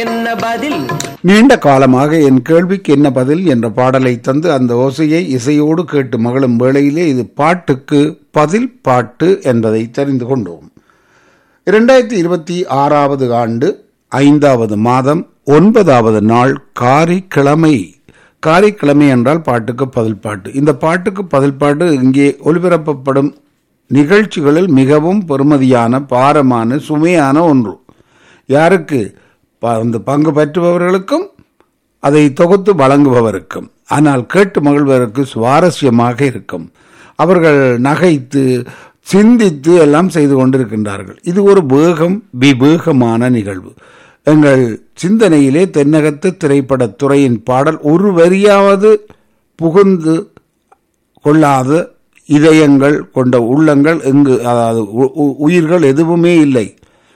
என்ன பதில் நீண்ட காலமாக என் கேள்விக்கு என்ன பதில் என்ற பாடலை தந்து அந்த ஓசையை இசையோடு கேட்டு மகளும் வேளையிலே இது பாட்டுக்கு பதில் பாட்டு என்பதை தெரிந்து கொண்டோம் இரண்டாயிரத்தி இருபத்தி ஆறாவது ஆண்டு ஐந்தாவது மாதம் ஒன்பதாவது நாள் காரிக்கிழமை காரிக்கிழமை என்றால் பாட்டுக்கு பதில் பாட்டு இந்த பாட்டுக்கு பதில் பாட்டு இங்கே ஒலிபரப்பப்படும் நிகழ்ச்சிகளில் மிகவும் பெறுமதியான பாரமான சுமையான ஒன்று யாருக்கு ப- அந்த பங்கு பெற்றுபவர்களுக்கும் அதை தொகுத்து வழங்குபவருக்கும் ஆனால் கேட்டு மகிழ்வதற்கு சுவாரஸ்யமாக இருக்கும் அவர்கள் நகைத்து சிந்தித்து எல்லாம் செய்து கொண்டிருக்கின்றார்கள் இது ஒரு வேகம் விவேகமான நிகழ்வு எங்கள் சிந்தனையிலே தென்னகத்து திரைப்படத் துறையின் பாடல் ஒரு வரியாவது புகுந்து கொள்ளாத இதயங்கள் கொண்ட உள்ளங்கள் எங்கு அதாவது உ- உ- உயிர்கள் எதுவுமே இல்லை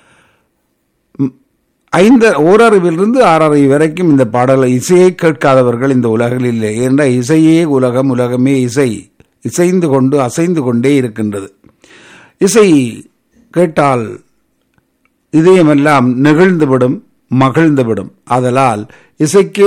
ஐந்து ஓரறிவிலிருந்து ஆறறிவு வரைக்கும் இந்த பாடலை இசையை கேட்காதவர்கள் இந்த உலகில் இல்லை என்ற இசையே உலகம் உலகமே இசை இசைந்து கொண்டு அசைந்து கொண்டே இருக்கின்றது இசை கேட்டால் இதயமெல்லாம் நெகிழ்ந்துவிடும் மகிழ்ந்துவிடும் ஆதலால் இசைக்கே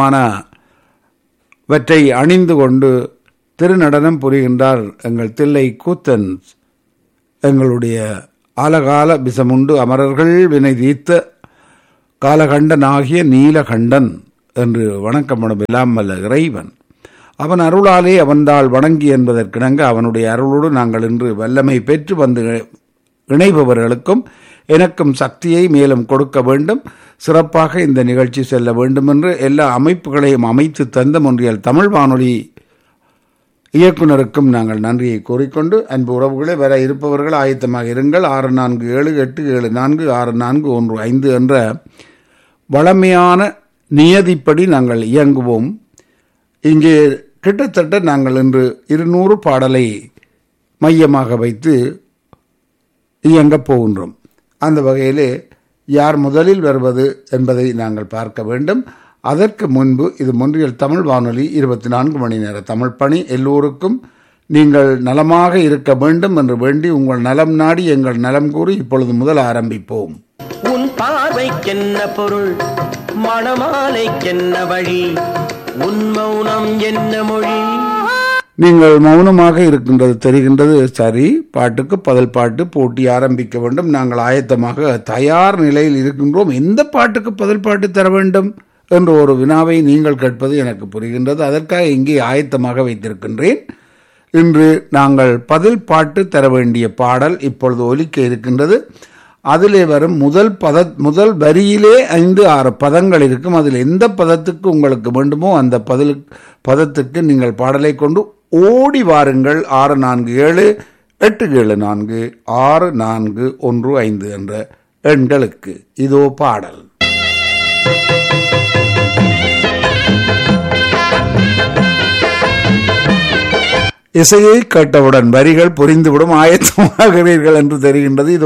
சொந்தமானவற்றை அணிந்து கொண்டு திருநடனம் புரிகின்றார் எங்கள் தில்லை கூத்தன் எங்களுடைய ஆலகால பிசமுண்டு அமரர்கள் வினை தீர்த்த காலகண்டனாகிய நீலகண்டன் என்று வணக்கப்படும் எல்லாம் வல்ல இறைவன் அவன் அருளாலே அவன்தாள் வணங்கி என்பதற்கிணங்க அவனுடைய அருளோடு நாங்கள் இன்று வல்லமை பெற்று வந்து இணைபவர்களுக்கும் எனக்கும் சக்தியை மேலும் கொடுக்க வேண்டும் சிறப்பாக இந்த நிகழ்ச்சி செல்ல வேண்டும் என்று எல்லா அமைப்புகளையும் அமைத்து தந்த ஒன்றியல் தமிழ் வானொலி இயக்குனருக்கும் நாங்கள் நன்றியை கூறிக்கொண்டு அன்பு உறவுகளே வர இருப்பவர்கள் ஆயத்தமாக இருங்கள் ஆறு நான்கு ஏழு எட்டு ஏழு நான்கு ஆறு நான்கு ஒன்று ஐந்து என்ற வளமையான நியதிப்படி நாங்கள் இயங்குவோம் இங்கே கிட்டத்தட்ட நாங்கள் இன்று இருநூறு பாடலை மையமாக வைத்து இயங்கப் போகின்றோம் அந்த வகையிலே யார் முதலில் வருவது என்பதை நாங்கள் பார்க்க வேண்டும் அதற்கு முன்பு இது மொன்றியல் தமிழ் வானொலி இருபத்தி நான்கு மணி நேர தமிழ் பணி எல்லோருக்கும் நீங்கள் நலமாக இருக்க வேண்டும் என்று வேண்டி உங்கள் நலம் நாடி எங்கள் நலம் கூறி இப்பொழுது முதல் ஆரம்பிப்போம் உன் பார்வைக்கென்ன பொருள் மணமாலைக்கென்ன வழி உன் மௌனம் என்ன மொழி நீங்கள் மௌனமாக இருக்கின்றது தெரிகின்றது சரி பாட்டுக்கு பதில் பாட்டு போட்டி ஆரம்பிக்க வேண்டும் நாங்கள் ஆயத்தமாக தயார் நிலையில் இருக்கின்றோம் எந்த பாட்டுக்கு பதில் பாட்டு தர வேண்டும் என்ற ஒரு வினாவை நீங்கள் கேட்பது எனக்கு புரிகின்றது அதற்காக இங்கே ஆயத்தமாக வைத்திருக்கின்றேன் இன்று நாங்கள் பதில் பாட்டு தர வேண்டிய பாடல் இப்பொழுது ஒலிக்க இருக்கின்றது அதிலே வரும் முதல் பத முதல் வரியிலே ஐந்து ஆறு பதங்கள் இருக்கும் அதில் எந்த பதத்துக்கு உங்களுக்கு வேண்டுமோ அந்த பதில் பதத்துக்கு நீங்கள் பாடலை கொண்டு ஓடி வாருங்கள் ஆறு நான்கு ஏழு எட்டு ஏழு நான்கு ஆறு நான்கு ஒன்று ஐந்து என்ற எண்களுக்கு இதோ பாடல் இசையை கேட்டவுடன் வரிகள் புரிந்துவிடும் ஆயத்தமாகிறீர்கள் என்று தெரிகின்றது இது